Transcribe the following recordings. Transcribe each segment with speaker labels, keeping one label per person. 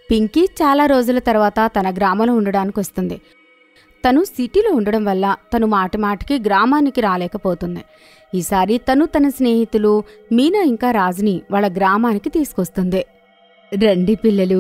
Speaker 1: పింకీ చాలా రోజుల తర్వాత తన గ్రామంలో ఉండడానికి వస్తుంది తను సిటీలో ఉండడం వల్ల తను మాటి మాటికి గ్రామానికి రాలేకపోతుంది ఈసారి తను తన స్నేహితులు మీనా ఇంకా రాజుని వాళ్ళ గ్రామానికి తీసుకొస్తుంది రండి పిల్లలు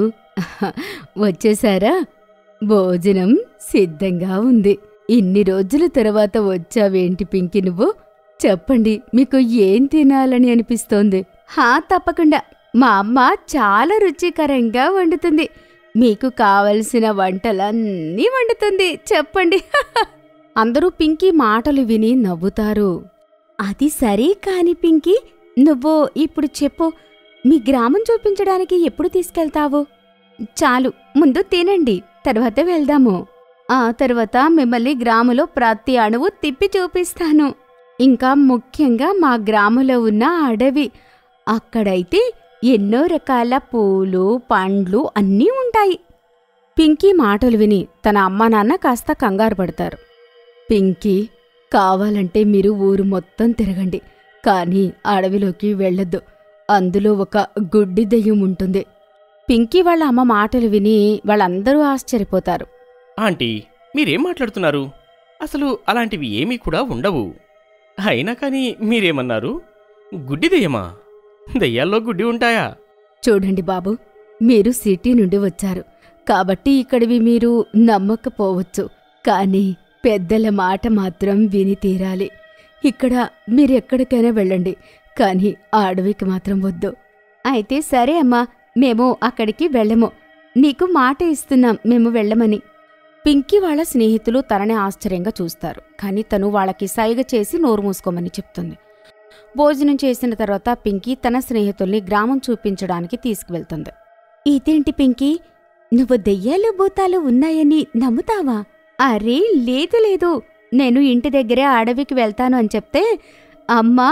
Speaker 1: వచ్చేసారా భోజనం సిద్ధంగా ఉంది ఇన్ని రోజుల తర్వాత వచ్చావేంటి పింకి నువ్వు చెప్పండి మీకు ఏం తినాలని అనిపిస్తోంది హా తప్పకుండా మా అమ్మ చాలా రుచికరంగా వండుతుంది మీకు కావలసిన వంటలన్నీ వండుతుంది చెప్పండి అందరూ పింకీ మాటలు విని నవ్వుతారు అది సరే కాని పింకీ నువ్వు ఇప్పుడు చెప్పు మీ గ్రామం చూపించడానికి ఎప్పుడు తీసుకెళ్తావు చాలు ముందు తినండి తర్వాత వెళ్దాము ఆ తర్వాత మిమ్మల్ని గ్రామంలో ప్రతి అణువు తిప్పి చూపిస్తాను ఇంకా ముఖ్యంగా మా గ్రామంలో ఉన్న అడవి అక్కడైతే ఎన్నో రకాల పూలు పండ్లు అన్నీ ఉంటాయి పింకీ మాటలు విని తన అమ్మా నాన్న కాస్త కంగారు పడతారు పింకీ కావాలంటే మీరు ఊరు మొత్తం తిరగండి కానీ అడవిలోకి వెళ్ళొద్దు అందులో ఒక గుడ్డి దెయ్యం ఉంటుంది పింకీ వాళ్ళ అమ్మ మాటలు విని వాళ్ళందరూ ఆశ్చర్యపోతారు
Speaker 2: ఆంటీ మీరేం మాట్లాడుతున్నారు అసలు అలాంటివి ఏమీ కూడా ఉండవు అయినా కానీ మీరేమన్నారు గుడ్డి దెయ్యమా దెయ్యాల్లో గుడ్డి ఉంటాయా
Speaker 1: చూడండి బాబు మీరు సిటీ నుండి వచ్చారు కాబట్టి ఇక్కడివి మీరు నమ్మకపోవచ్చు కానీ పెద్దల మాట మాత్రం విని తీరాలి ఇక్కడ మీరెక్కడికైనా వెళ్ళండి కానీ ఆ అడవికి మాత్రం వద్దు అయితే సరే అమ్మా మేము అక్కడికి వెళ్ళము నీకు మాట ఇస్తున్నాం మేము వెళ్ళమని పింకీ వాళ్ళ స్నేహితులు తనని ఆశ్చర్యంగా చూస్తారు కానీ తను వాళ్ళకి సైగ చేసి నోరు మూసుకోమని చెప్తుంది భోజనం చేసిన తర్వాత పింకీ తన స్నేహితుల్ని గ్రామం చూపించడానికి తీసుకువెళ్తుంది ఇదేంటి పింకీ నువ్వు దెయ్యాలు భూతాలు ఉన్నాయని నమ్ముతావా అరే లేదు లేదు నేను ఇంటి దగ్గరే అడవికి వెళ్తాను అని చెప్తే అమ్మా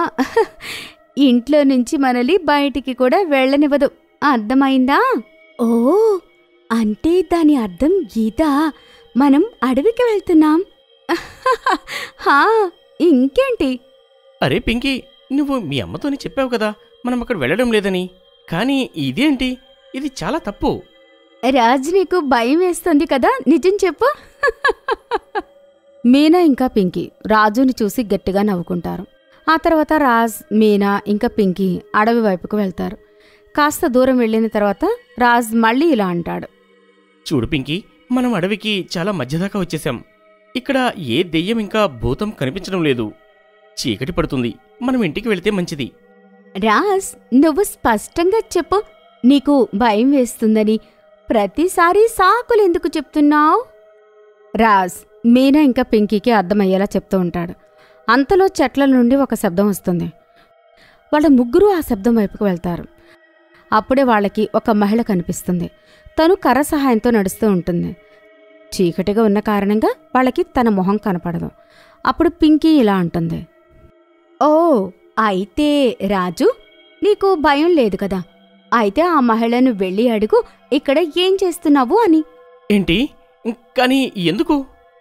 Speaker 1: ఇంట్లో నుంచి మనల్ని బయటికి కూడా వెళ్ళనివ్వదు అర్థమైందా ఓ అంటే దాని అర్థం గీత మనం అడవికి వెళ్తున్నాం హా ఇంకేంటి
Speaker 2: అరే పింకీ నువ్వు మీ అమ్మతోని చెప్పావు కదా మనం అక్కడ వెళ్ళడం లేదని కానీ ఇదేంటి ఇది చాలా తప్పు
Speaker 1: రాజ్ నీకు భయం వేస్తుంది కదా నిజం చెప్పు మీనా ఇంకా పింకీ రాజుని చూసి గట్టిగా నవ్వుకుంటారు ఆ తర్వాత రాజ్ మీనా ఇంకా పింకీ అడవి వైపుకు వెళ్తారు కాస్త దూరం వెళ్ళిన తర్వాత రాజ్ మళ్ళీ ఇలా అంటాడు
Speaker 2: చూడు పింకీ మనం అడవికి చాలా మధ్యదాకా వచ్చేసాం ఇక్కడ ఏ దెయ్యం ఇంకా భూతం కనిపించడం లేదు చీకటి పడుతుంది మనం ఇంటికి వెళితే మంచిది
Speaker 1: రాజ్ నువ్వు స్పష్టంగా చెప్పు నీకు భయం వేస్తుందని ప్రతిసారి సాకులెందుకు చెప్తున్నావు రాజ్ మీనా ఇంకా పింకీకి అర్థమయ్యేలా చెప్తూ ఉంటాడు అంతలో చెట్ల నుండి ఒక శబ్దం వస్తుంది వాళ్ళ ముగ్గురు ఆ శబ్దం వైపుకు వెళ్తారు అప్పుడే వాళ్ళకి ఒక మహిళ కనిపిస్తుంది తను కర్ర సహాయంతో నడుస్తూ ఉంటుంది చీకటిగా ఉన్న కారణంగా వాళ్ళకి తన మొహం కనపడదు అప్పుడు పింకీ ఇలా అంటుంది ఓ అయితే రాజు నీకు భయం లేదు కదా అయితే ఆ మహిళను వెళ్ళి అడుగు ఇక్కడ ఏం చేస్తున్నావు అని
Speaker 2: ఏంటి కానీ ఎందుకు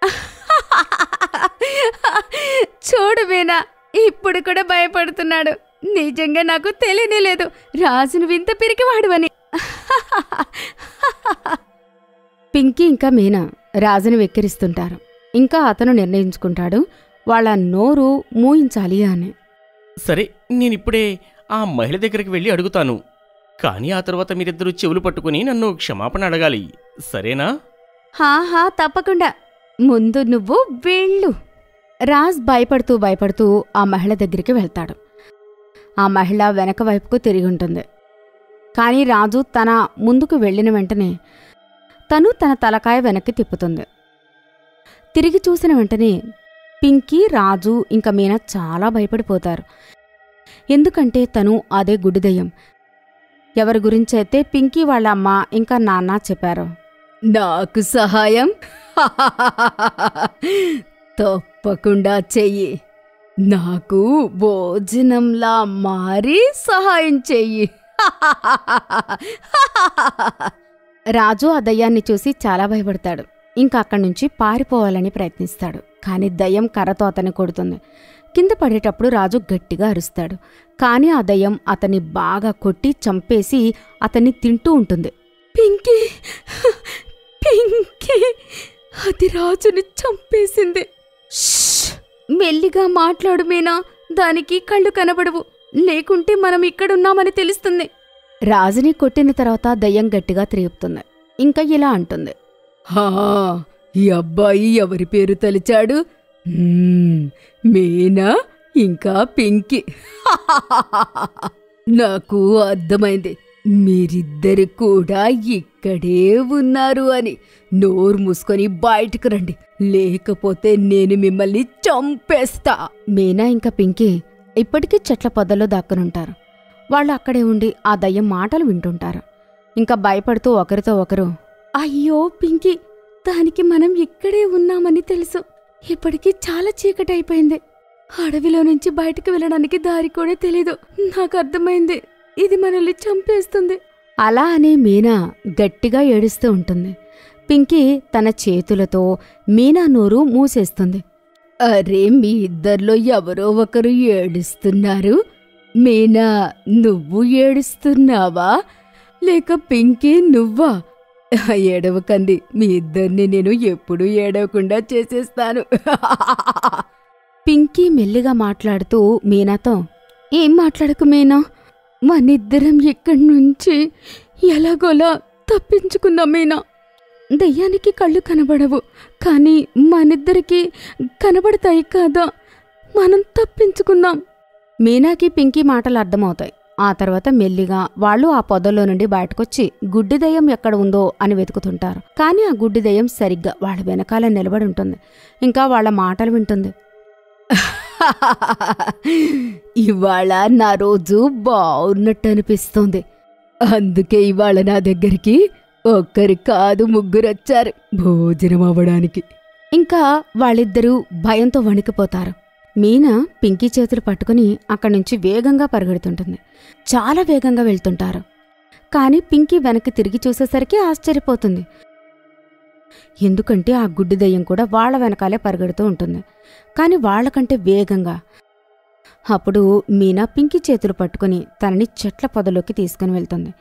Speaker 1: చూడు వీణా ఇప్పుడు కూడా భయపడుతున్నాడు నిజంగా నాకు తెలియనే లేదు రాజును వింత పిరికివాడు అని పింకీ ఇంకా మీనా రాజును వెక్కిరిస్తుంటారు ఇంకా అతను నిర్ణయించుకుంటాడు వాళ్ళ నోరు మూయించాలి అని
Speaker 2: సరే నేనిప్పుడే ఆ మహిళ దగ్గరికి వెళ్ళి అడుగుతాను కానీ ఆ తర్వాత మీరిద్దరూ చెవులు పట్టుకుని నన్ను క్షమాపణ అడగాలి సరేనా
Speaker 1: హాహా తప్పకుండా ముందు నువ్వు వెళ్ళు రాజ్ భయపడుతూ భయపడుతూ ఆ మహిళ దగ్గరికి వెళ్తాడు ఆ మహిళ వెనక వైపుకు తిరిగి ఉంటుంది కానీ రాజు తన ముందుకు వెళ్ళిన వెంటనే తను తన తలకాయ వెనక్కి తిప్పుతుంది తిరిగి చూసిన వెంటనే పింకీ రాజు ఇంకా మీనా చాలా భయపడిపోతారు ఎందుకంటే తను అదే గుడిదయ్యం ఎవరి గురించైతే పింకీ వాళ్ళ అమ్మ ఇంకా నాన్న చెప్పారు నాకు సహాయం తప్పకుండా చెయ్యి నాకు భోజనంలా మారి సహాయం చెయ్యి రాజు ఆ దయ్యాన్ని చూసి చాలా భయపడతాడు ఇంకా అక్కడి నుంచి పారిపోవాలని ప్రయత్నిస్తాడు కానీ దయ్యం కర్రతో అతన్ని కొడుతుంది కింద పడేటప్పుడు రాజు గట్టిగా అరుస్తాడు కానీ ఆ దయ్యం అతన్ని బాగా కొట్టి చంపేసి అతన్ని తింటూ ఉంటుంది పింకీ పింకీ అది రాజుని చంపేసింది షష్! మెల్లిగా మాట్లాడు మీనా దానికి కళ్ళు కనబడవు లేకుంటే మనం ఇక్కడున్నామని తెలుస్తుంది రాజుని కొట్టిన తర్వాత దయ్యం గట్టిగా త్రేపుతుంది ఇంకా ఇలా అంటుంది
Speaker 3: హా ఈ అబ్బాయి ఎవరి పేరు తలిచాడు మ్మ్, మీనా ఇంకా పింకీ నాకు అర్థమైంది మీరిద్దరు కూడా ఇక్కడే ఉన్నారు అని నోరు మూసుకొని బయటకు రండి లేకపోతే నేను మిమ్మల్ని చంపేస్తా
Speaker 1: మీనా ఇంకా పింకీ ఇప్పటికీ చెట్ల పొదల్లో దాక్కునుంటారు వాళ్ళు అక్కడే ఉండి ఆ దయ్యం మాటలు వింటుంటారు ఇంకా భయపడుతూ ఒకరితో ఒకరు అయ్యో పింకీ దానికి మనం ఇక్కడే ఉన్నామని తెలుసు ఇప్పటికీ చాలా చీకటి అయిపోయింది అడవిలో నుంచి బయటకు వెళ్ళడానికి దారి కూడా తెలీదు నాకు అర్థమైంది ఇది మనల్ని చంపేస్తుంది అలా అనే మీనా గట్టిగా ఏడుస్తూ ఉంటుంది పింకీ తన చేతులతో మీనా నోరు మూసేస్తుంది
Speaker 3: అరే మీ ఇద్దర్లో ఎవరో ఒకరు ఏడుస్తున్నారు మీనా నువ్వు ఏడుస్తున్నావా లేక పింకీ నువ్వా ఏడవకండి మీ ఇద్దరిని నేను ఎప్పుడూ ఏడవకుండా చేసేస్తాను
Speaker 1: పింకీ మెల్లిగా మాట్లాడుతూ మీనాతో ఏం మాట్లాడకు మీనా మనిద్దరం ఇక్కడి నుంచి ఎలాగోలా తప్పించుకుందాం మీనా దెయ్యానికి కళ్ళు కనబడవు కానీ మనిద్దరికి కనబడతాయి కాదా మనం తప్పించుకుందాం మీనాకి పింకీ మాటలు అర్థమవుతాయి ఆ తర్వాత మెల్లిగా వాళ్ళు ఆ పొదల్లో నుండి బయటకొచ్చి గుడ్డి దయ్యం ఎక్కడ ఉందో అని వెతుకుతుంటారు కానీ ఆ గుడ్డి దయ్యం సరిగ్గా వాళ్ళ వెనకాల నిలబడి ఉంటుంది ఇంకా వాళ్ళ మాటలు వింటుంది
Speaker 3: ఇవాళ నా రోజు బాగున్నట్టు అనిపిస్తుంది అందుకే ఇవాళ నా దగ్గరికి ఒక్కరి కాదు ముగ్గురు వచ్చారు భోజనం అవ్వడానికి
Speaker 1: ఇంకా వాళ్ళిద్దరూ భయంతో వణికిపోతారు మీనా పింకీ చేతులు పట్టుకుని అక్కడి నుంచి వేగంగా పరిగెడుతుంటుంది చాలా వేగంగా వెళ్తుంటారు కానీ పింకీ వెనక్కి తిరిగి చూసేసరికి ఆశ్చర్యపోతుంది ఎందుకంటే ఆ గుడ్డి దయ్యం కూడా వాళ్ళ వెనకాలే పరిగెడుతూ ఉంటుంది కానీ వాళ్ళకంటే వేగంగా అప్పుడు మీనా పింకీ చేతులు పట్టుకుని తనని చెట్ల పొదలోకి తీసుకుని వెళ్తుంది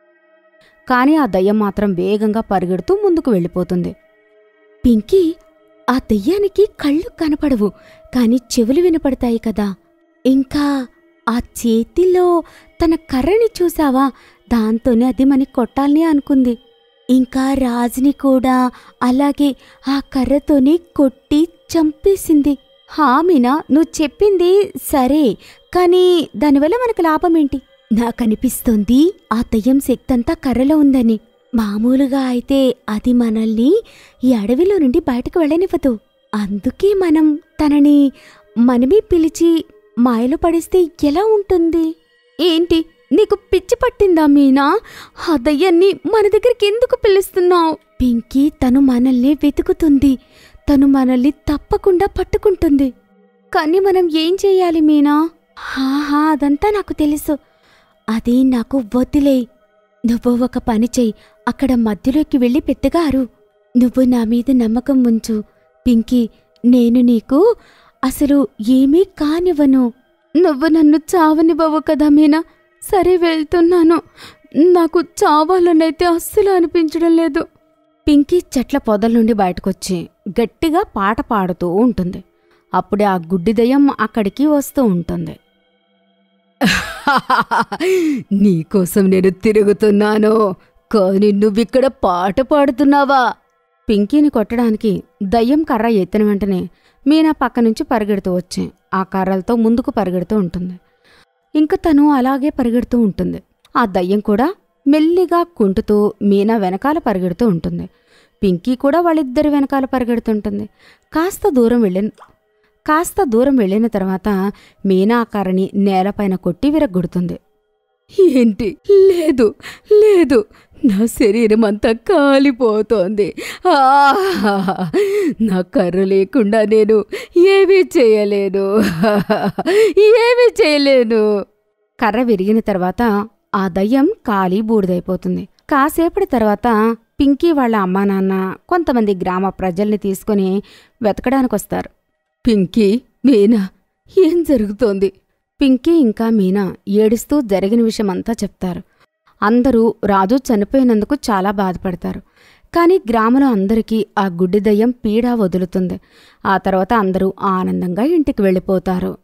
Speaker 1: కానీ ఆ దయ్యం మాత్రం వేగంగా పరిగెడుతూ ముందుకు వెళ్ళిపోతుంది పింకీ ఆ దెయ్యానికి కళ్ళు కనపడవు కాని చెవులు వినపడతాయి కదా ఇంకా ఆ చేతిలో తన కర్రని చూసావా దాంతోనే అది మని కొట్టాలని అనుకుంది ఇంకా రాజుని కూడా అలాగే ఆ కర్రతోనే కొట్టి చంపేసింది హామినా నువ్వు చెప్పింది సరే కానీ దానివల్ల మనకు లాభమేంటి నాకనిపిస్తోంది ఆ దయ్యం శక్తంతా కర్రలో ఉందని మామూలుగా అయితే అది మనల్ని ఈ అడవిలో నుండి బయటకు వెళ్ళనివ్వదు అందుకే మనం తనని మనమే పిలిచి మాయలో పడేస్తే ఎలా ఉంటుంది ఏంటి నీకు పిచ్చి పట్టిందా మీనా ఆ దయ్యాన్ని మన దగ్గరికి ఎందుకు పిలుస్తున్నావు పింకీ తను మనల్ని వెతుకుతుంది తను మనల్ని తప్పకుండా పట్టుకుంటుంది కానీ మనం ఏం చెయ్యాలి మీనా హాహా అదంతా నాకు తెలుసు అది నాకు వదిలే నువ్వు ఒక పని చెయ్యి అక్కడ మధ్యలోకి వెళ్ళి పెద్దగారు నువ్వు నా మీద నమ్మకం ఉంచు పింకీ నేను నీకు అసలు ఏమీ కానివ్వను నువ్వు నన్ను చావనివ్వవు కదా మీనా సరే వెళ్తున్నాను నాకు చావాలనైతే అస్సలు అనిపించడం లేదు పింకీ చెట్ల పొదల నుండి బయటకొచ్చి గట్టిగా పాట పాడుతూ ఉంటుంది అప్పుడే ఆ గుడ్డి దయ్యం అక్కడికి వస్తూ ఉంటుంది
Speaker 3: నీకోసం నేను తిరుగుతున్నాను కానీ నువ్విక్కడ పాట పాడుతున్నావా
Speaker 1: పింకీని కొట్టడానికి దయ్యం కర్ర ఎత్తిన వెంటనే మీనా పక్క నుంచి పరిగెడుతూ వచ్చి ఆ కర్రలతో ముందుకు పరిగెడుతూ ఉంటుంది ఇంక తను అలాగే పరిగెడుతూ ఉంటుంది ఆ దయ్యం కూడా మెల్లిగా కుంటుతూ మీనా వెనకాల పరిగెడుతూ ఉంటుంది పింకీ కూడా వాళ్ళిద్దరి వెనకాల పరిగెడుతుంటుంది కాస్త దూరం వెళ్ళిన కాస్త దూరం వెళ్ళిన తర్వాత మీనా ఆ కర్రని నేలపైన కొట్టి విరగ్గొడుతుంది
Speaker 3: ఏంటి లేదు లేదు నా శరీరం అంతా కాలిపోతోంది ఆ నా కర్ర లేకుండా నేను ఏమీ చేయలేను ఏమీ చేయలేను
Speaker 1: కర్ర విరిగిన తర్వాత ఆ దయ్యం కాలి బూడిదైపోతుంది కాసేపటి తర్వాత పింకీ వాళ్ళ అమ్మా నాన్న కొంతమంది గ్రామ ప్రజల్ని తీసుకుని వెతకడానికొస్తారు
Speaker 3: పింకీ మీనా ఏం జరుగుతోంది
Speaker 1: పింకీ ఇంకా మీనా ఏడుస్తూ జరిగిన విషయమంతా చెప్తారు అందరూ రాజు చనిపోయినందుకు చాలా బాధపడతారు కానీ గ్రామంలో అందరికీ ఆ గుడ్డి దయ్యం పీడ వదులుతుంది ఆ తర్వాత అందరూ ఆనందంగా ఇంటికి వెళ్ళిపోతారు